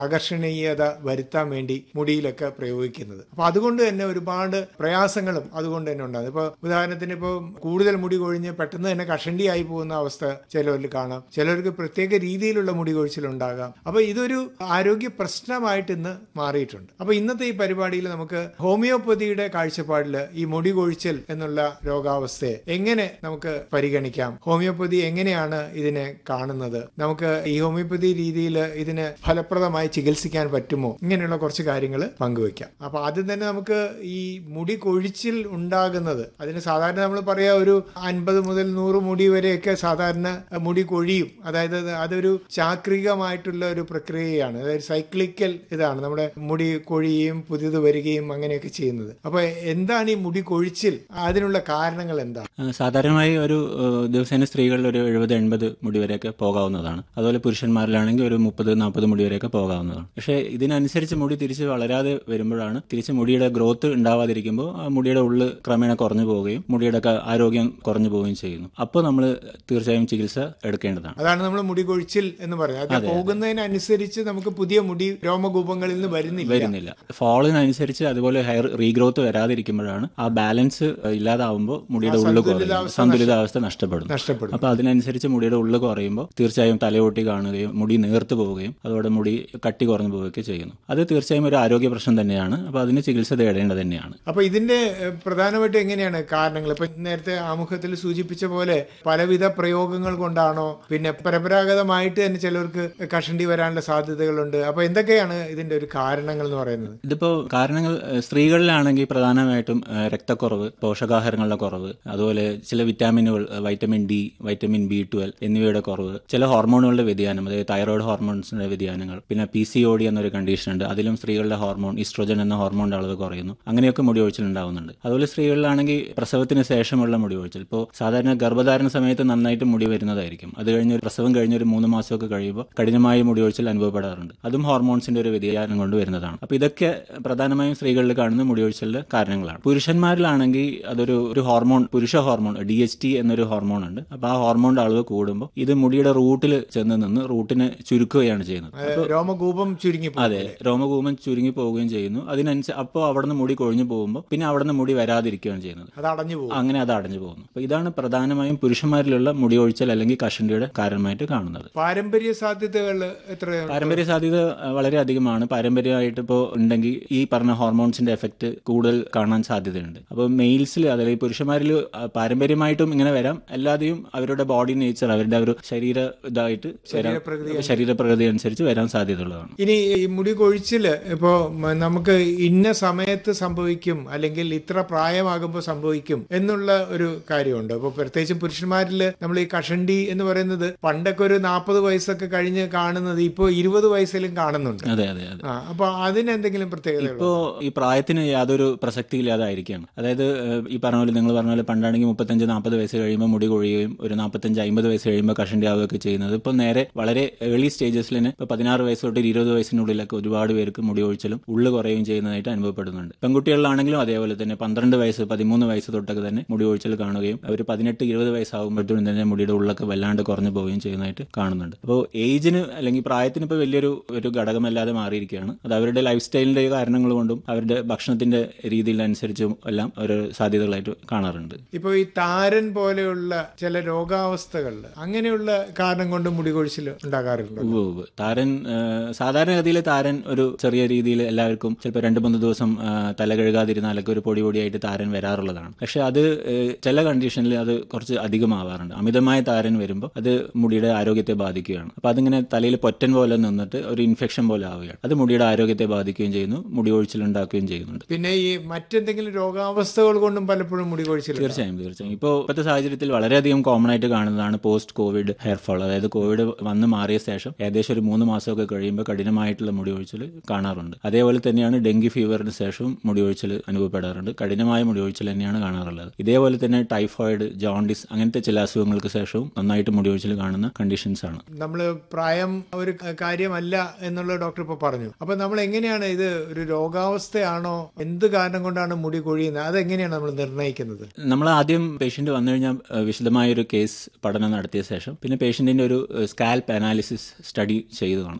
ആകർഷണീയത വരുത്താൻ വേണ്ടി മുടിയിലൊക്കെ പ്രയോഗിക്കുന്നത് അപ്പൊ അതുകൊണ്ട് തന്നെ ഒരുപാട് പ്രയാസങ്ങളും അതുകൊണ്ട് തന്നെ ഉണ്ടാകും ഇപ്പൊ ഉദാഹരണത്തിന് ഇപ്പോൾ കൂടുതൽ മുടി കൊഴിഞ്ഞ് പെട്ടെന്ന് തന്നെ കഷണ്ടിയായി പോകുന്ന അവസ്ഥ ചിലരിൽ കാണാം ചിലർക്ക് പ്രത്യേക രീതിയിലുള്ള മുടി കൊഴിച്ചിലുണ്ടാകാം അപ്പൊ ഇതൊരു ആരോഗ്യ പ്രശ്നമായിട്ട് ഇന്ന് മാറിയിട്ടുണ്ട് അപ്പൊ ഇന്നത്തെ ഈ പരിപാടിയിൽ നമുക്ക് ഹോമിയോപ്പതിയുടെ കാഴ്ചപ്പാടിൽ ഈ മുടി കൊഴിച്ചൽ എന്നുള്ള രോഗാവസ്ഥയെ എങ്ങനെ നമുക്ക് പരിഗണിക്കാം ഹോമിയോപ്പതി എങ്ങനെയാണ് ഇതിനെ കാണുന്നത് നമുക്ക് ഈ ഹോമിയോപ്പതി രീതിയിൽ ഇതിന് ഫലപ്രദമായി ചികിത്സിക്കാൻ പറ്റുമോ ഇങ്ങനെയുള്ള കുറച്ച് കാര്യങ്ങൾ പങ്കുവെക്കാം അപ്പൊ ആദ്യം തന്നെ നമുക്ക് ഈ മുടി കൊഴിച്ചിൽ ഉണ്ടാകുന്നത് അതിന് സാധാരണ നമ്മൾ പറയാ ഒരു അൻപത് മുതൽ നൂറ് മുടി വരെയൊക്കെ സാധാരണ മുടി കൊഴിയും അതായത് അത് അതൊരു ചാക്രികമായിട്ടുള്ള ഒരു പ്രക്രിയയാണ് അതായത് സൈക്ലിക്കൽ ഇതാണ് നമ്മുടെ മുടി കൊഴിയുകയും പുതിയത് വരികയും അങ്ങനെയൊക്കെ ചെയ്യുന്നത് അപ്പൊ എന്താണ് ഈ മുടി കൊഴിച്ചിൽ അതിനുള്ള കാരണങ്ങൾ എന്താണ് ആ, സാധാരണമായി ഒരു ഏഹ്, ദിവസേന സ്ത്രീകളിൽ ഒരു എഴുപത് എൺപത് മുടി വരെയൊക്കെ പോകാവുന്നതാണ് അതുപോലെ പുരുഷന്മാരിലാണെങ്കിൽ ഒരു മുപ്പത് നാൽപ്പത് മുടി വരെയൊക്കെ പോകാവുന്നതാണ് പക്ഷേ ഇതിനനുസരിച്ച് മുടി തിരിച്ച് വളരാതെ വരുമ്പോഴാണ് തിരിച്ച് മുടിയുടെ ഗ്രോത്ത് ഉണ്ടാവാതിരിക്കുമ്പോൾ ആ മുടിയുടെ ഉള്ള് ക്രമേണ കുറഞ്ഞു പോവുകയും മുടിയുടെ ഒക്കെ ആരോഗ്യം കുറഞ്ഞു പോവുകയും ചെയ്യുന്നു അപ്പോൾ നമ്മൾ തീർച്ചയായും ചികിത്സ എടുക്കേണ്ടതാണ് അതാണ് നമ്മൾ മുടി കൊഴിച്ചിൽ എന്ന് പറയുന്നത് അത് പോകുന്നതിനനുസരിച്ച് നമുക്ക് പുതിയ മുടി രോമകൂപങ്ങളിൽ നിന്ന് വരുന്നില്ല വരുന്നില്ല ഫോളിനനുസരിച്ച് അതുപോലെ ഹെയർ റീഗ്രോത്ത് വരാതിരിക്കുമ്പോഴാണ് ആ ബാലൻസ് ഇല്ലാതാവുമ്പോൾ മുടിയുടെ ഉള്ളു കുറയും സന്തുലിതാവസ്ഥ നഷ്ടപ്പെടുന്നു നഷ്ടപ്പെടും അപ്പൊ അതിനനുസരിച്ച് മുടിയുടെ ഉള്ളു കുറയുമ്പോൾ തീർച്ചയായും തലയോട്ടി കാണുകയും മുടി നേർത്ത് പോവുകയും അതോടെ മുടി കട്ടി കുറഞ്ഞു പോവുകയൊക്കെ ചെയ്യുന്നു അത് തീർച്ചയായും ഒരു ആരോഗ്യ പ്രശ്നം തന്നെയാണ് അപ്പൊ അതിന് ചികിത്സ തേടേണ്ടത് തന്നെയാണ് അപ്പൊ ഇതിന്റെ ഏഹ്, പ്രധാനമായിട്ടും എങ്ങനെയാണ് കാരണങ്ങൾ ഇപ്പൊ നേരത്തെ ആമുഖത്തിൽ സൂചിപ്പിച്ച പോലെ പലവിധ പ്രയോഗങ്ങൾ കൊണ്ടാണോ പിന്നെ പരമ്പരാഗതമായിട്ട് തന്നെ ചിലർക്ക് കഷണ്ടി വരാനുള്ള സാധ്യതകളുണ്ട് അപ്പൊ എന്തൊക്കെയാണ് ഇതിന്റെ ഒരു കാരണങ്ങൾ എന്ന് പറയുന്നത് ഇതിപ്പോ കാരണങ്ങൾ ഏഹ്, സ്ത്രീകളിലാണെങ്കിൽ പ്രധാനമായിട്ടും ഏഹ്, രക്തക്കുറവ് പോഷകാഹാരങ്ങളുടെ കുറവ് അതുപോലെ ചില വിറ്റാമിനുകൾ ഏഹ്, vitamin D vitamin B twelve എന്നിവയുടെ കുറവ് ചില ഹോർമോണുകളുടെ വ്യതിയാനം അതായത് തൈറോയ്ഡ് ഹോർമോൺസിന്റെ വ്യതിയാനങ്ങൾ പിന്നെ പി സി ഒ ഡി എന്നൊരു കണ്ടീഷൻ ഉണ്ട് അതിലും സ്ത്രീകളുടെ ഹോർമോൺ ഈസ്ട്രോജൻ എന്ന ഹോർമോണിന്റെ അളവ് കുറയുന്നു അങ്ങനെയൊക്കെ മുടി ഒഴിച്ചിൽ ഉണ്ടാവുന്നുണ്ട് അതുപോലെ സ്ത്രീകളിലാണെങ്കിൽ പ്രസവത്തിന് ശേഷമുള്ള മുടി ഒഴിച്ചിൽ ഇപ്പോൾ സാധാരണ ഗർഭധാരണ സമയത്ത് നന്നായിട്ട് മുടി വരുന്നതായിരിക്കും അത് കഴിഞ്ഞ് ഒരു പ്രസവം കഴിഞ്ഞ് ഒരു മൂന്ന് മാസമൊക്കെ കഴിയുമ്പോൾ കഠിനമായ മുടി ഒഴിച്ചിൽ അനുഭവപ്പെടാറുണ്ട് അതും ഹോർമോൺസിന്റെ ഒരു വ്യതിയാനം കൊണ്ട് വരുന്നതാണ് അപ്പൊ ഇതൊക്കെ പ്രധാനമായും സ്ത്രീകളിൽ കാണുന്ന മുടി ഒഴിച്ചിലിന്റെ കാരണങ്ങളാണ് പുരുഷന്മാരിലാണെങ്കിൽ അതൊരു ഒരു ഹോർമോൺ പുരുഷ ഹോർമോൺ ഡി എച്ച് ടി എന്നൊരു ഹോർമോൺ ഉണ്ട് അപ്പൊ ആ ഹോർമോണിന്റെ അളവ് കൂടുമ്പോൾ ഇത് മുടിയുടെ റൂട്ടിൽ ചെന്ന് നിന്ന് റൂട്ടിനെ ചുരുക്കുകയാണ് ചെയ്യുന്നത് അതായത് രോമകൂപം ചുരുങ്ങി പോകും. അതെ രോമകൂപം ചുരുങ്ങി പോവുകയും ചെയ്യുന്നു അതിനനുസരിച്ച് അപ്പോൾ അവിടെ നിന്ന് മുടി കൊഴിഞ്ഞു പോകുമ്പോൾ പിന്നെ അവിടെ നിന്ന് മുടി വരാതിരിക്കുകയാണ് ചെയ്യുന്നത് അത് അടഞ്ഞു പോകും അങ്ങനെ അത് അടഞ്ഞു പോകുന്നു അപ്പൊ ഇതാണ് പ്രധാനമായും പുരുഷന്മാരിലുള്ള മുടി ഒഴിച്ചൽ അല്ലെങ്കിൽ കഷണ്ടിയുടെ കാരണമായിട്ട് കാണുന്നത് പാരമ്പര്യ സാധ്യതകൾ എത്ര പാരമ്പര്യ സാധ്യത അഹ്, വളരെ അധികമാണ് പാരമ്പര്യമായിട്ട് ഇപ്പോൾ ഉണ്ടെങ്കിൽ ഈ പറഞ്ഞ ഹോർമോൺസിന്റെ എഫക്റ്റ് കൂടുതൽ കാണാൻ സാധ്യതയുണ്ട് അപ്പോൾ മെയിൽസിൽ അതായത് പുരുഷന്മാരിൽ അഹ്, പാരമ്പര്യമായിട്ടും ഇങ്ങനെ വരാം അല്ലാതെയും അവരുടെ ബോഡി നേച്ചർ അവരുടെ ഒരു ശരീര ഇതായിട്ട് വരാം ശരീരപ്രകൃതി അനുസരിച്ച് വരാൻ സാധ്യതയുള്ളതാണ് ഇനി ഈ മുടി കൊഴിച്ചില് ഇപ്പോ മ- നമുക്ക് ഇന്ന സമയത്ത് സംഭവിക്കും അല്ലെങ്കിൽ ഇത്ര പ്രായമാകുമ്പോൾ സംഭവിക്കും എന്നുള്ള ഒരു കാര്യമുണ്ട് അപ്പോൾ പ്രത്യേകിച്ചും പുരുഷന്മാരിൽ നമ്മൾ ഈ കഷണ്ടി എന്ന് പറയുന്നത് പണ്ടൊക്കെ ഒരു നാൽപ്പത് വയസ്സൊക്കെ കഴിഞ്ഞ് കാണുന്നത് ഇപ്പോൾ ഇരുപത് വയസ്സിലും കാണുന്നുണ്ട് അതെ അതെ അതെ ആ അപ്പൊ അതിനെന്തെങ്കിലും പ്രത്യേകതകൾ ഇപ്പോ ഈ പ്രായത്തിന് യാതൊരു പ്രസക്തി ഇല്ലാതായിരിക്കുകയാണ് അതായത് ഏഹ്, ഈ പറഞ്ഞ പോലെ നിങ്ങൾ പറഞ്ഞ പോലെ പണ്ടാണെങ്കിൽ മുപ്പത്തഞ്ച് നാൽപ്പത് വയസ്സ് കഴിയുമ്പോൾ മുടി കൊഴിയുകയും ഒരു നാൽപ്പത്തഞ്ച് അമ്പത് വയസ്സ് കഴിയുമ്പോൾ കഷണ്ടി ആവുകയൊക്കെ ചെയ്യുന്നത് ഇപ്പോൾ നേരെ വളരെ ഏർലി സ്റ്റേജസിൽ തന്നെ ഇപ്പോൾ പതിനാറ് വയസ്സ് തൊട്ട് ഇരുപത് വയസ്സിനുള്ളിലൊക്കെ ഒരുപാട് പേർക്ക് മുടി ഒഴിച്ചലും ഉള്ളു കുറയുകയും ചെയ്യുന്നതായിട്ട് അനുഭവപ്പെടുന്നുണ്ട് പെൺകുട്ടികളിലാണെങ്കിലും അതേപോലെ തന്നെ പന്ത്രണ്ട് വയസ്സ് പതിമൂന്ന് വയസ്സ് തൊട്ടൊക്കെ തന്നെ മുടി ഒഴിച്ചൽ കാണുകയും ഒരു പതിനെട്ട് ഇരുപത് വയസ്സാകുമ്പോഴത്തേക്കും തന്നെ മുടിയുടെ ഉള്ളൊക്കെ വല്ലാണ്ട് കുറഞ്ഞു പോവുകയും ചെയ്യുന്നതായിട്ട് കാണുന്നുണ്ട് അപ്പോൾ ഏജിന് അല്ലെങ്കിൽ പ്രായത്തിന് ഇപ്പോൾ വലിയൊരു ഒരു ഘടകമല്ലാതെ മാറിയിരിക്കുകയാണ് അത് അവരുടെ ലൈഫ് സ്റ്റൈലിന്റെ കാരണങ്ങൾ കൊണ്ടും അവരുടെ ഭക്ഷണത്തിന്റെ രീതിയിലനുസരിച്ചും എല്ലാം ഒരു സാധ്യതകളായിട്ട് കാണാറുണ്ട് ഇപ്പോൾ ഈ താരൻ പോലെയുള്ള ചില രോഗാവസ്ഥകളിൽ അങ്ങനെയുള്ള കാരണം കൊണ്ട് മുടി കൊഴിച്ചിൽ ഉണ്ടാകാറുണ്ട് ഉവ്വ് ഉവ്വ്. താരൻ ആ, സാധാരണഗതിയിൽ താരൻ ഒരു ചെറിയ രീതിയിൽ എല്ലാവർക്കും ചിലപ്പോൾ രണ്ട് മൂന്ന് ദിവസം ആ, തല കഴുകാതിരുന്നാലൊക്കെ ഒരു പൊടി പൊടിയായിട്ട് താരൻ വരാറുള്ളതാണ് പക്ഷെ അത് ഏ, ചില കണ്ടീഷനിൽ അത് കുറച്ച് അധികമാവാറുണ്ട് അമിതമായ താരൻ വരുമ്പോൾ അത് മുടിയുടെ ആരോഗ്യത്തെ ബാധിക്കുകയാണ് അപ്പൊ അതിങ്ങനെ തലയിൽ പൊറ്റൻ പോലെ നിന്നിട്ട് ഒരു ഇൻഫെക്ഷൻ പോലെ ആവുകയാണ് അത് മുടിയുടെ ആരോഗ്യത്തെ ബാധിക്കുകയും ചെയ്യുന്നു മുടി ഒഴിച്ചിലുണ്ടാക്കുകയും ചെയ്യുന്നുണ്ട് പിന്നെ ഈ മറ്റെന്തെങ്കിലും രോഗാവസ്ഥകൾ കൊണ്ടും പലപ്പോഴും മുടി കൊഴിച്ചിൽ തീർച്ചയായും തീർച്ചയായും ഇപ്പോൾ ഇപ്പോഴത്തെ സാഹചര്യത്തിൽ വളരെയധികം കോമൺ ആയിട്ട് കാണുന്നതാണ് പോസ്റ്റ് കോവിഡ് ഹെയർ ഫോൾ അതായത് കോവിഡ് വന്ന് മാറിയ ശേഷം ഏകദേശം ഒരു മൂന്ന് മാസമൊക്കെ കഴിയുമ്പോൾ കഠിനമായിട്ടുള്ള മുടി ഒഴിച്ചിൽ കാണാറുണ്ട് അതേപോലെ തന്നെയാണ് ഡെങ്കി ഫീവറിന് ശേഷവും മുടി ഒഴിച്ചിൽ അനുഭവപ്പെടാറുണ്ട് കഠിനമായ മുടി ഒഴിച്ചിൽ തന്നെയാണ് കാണാറുള്ളത് ഇതേപോലെ തന്നെ ടൈഫോയിഡ് ജോണ്ടിസ് അങ്ങനത്തെ ചില അസുഖങ്ങൾക്ക് ശേഷവും നന്നായിട്ട് മുടി ഒഴിച്ചിൽ കാണുന്ന കണ്ടീഷൻസ് ആണ് നമ്മൾ പ്രായം ഒരു ക- കാര്യമല്ല എന്നുള്ള ഡോക്ടർ ഇപ്പോൾ പറഞ്ഞു അപ്പൊ നമ്മൾ എങ്ങനെയാണ് ഇത് ഒരു രോഗാവസ്ഥയാണോ എന്ത് കാരണം കൊണ്ടാണ് മുടി കൊഴിയുന്നത് അതെങ്ങനെയാണ് നമ്മൾ നിർണ്ണയിക്കുന്നത് നമ്മൾ ആദ്യം പേഷ്യന്റ് വന്നു കഴിഞ്ഞാൽ ഏഹ്, വിശദമായ ഒരു കേസ് പഠനം നടത്തിയ ശേഷം പിന്നെ പേഷ്യന്റിന്റെ ഒരു സ്കാൽപ്പ് അനാലിസിസ് സ്റ്റഡി ചെയ്തതാണ് തലയോട്ടി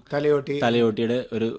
തലയോട്ടി തലയോട്ടിയുടെ ഒരു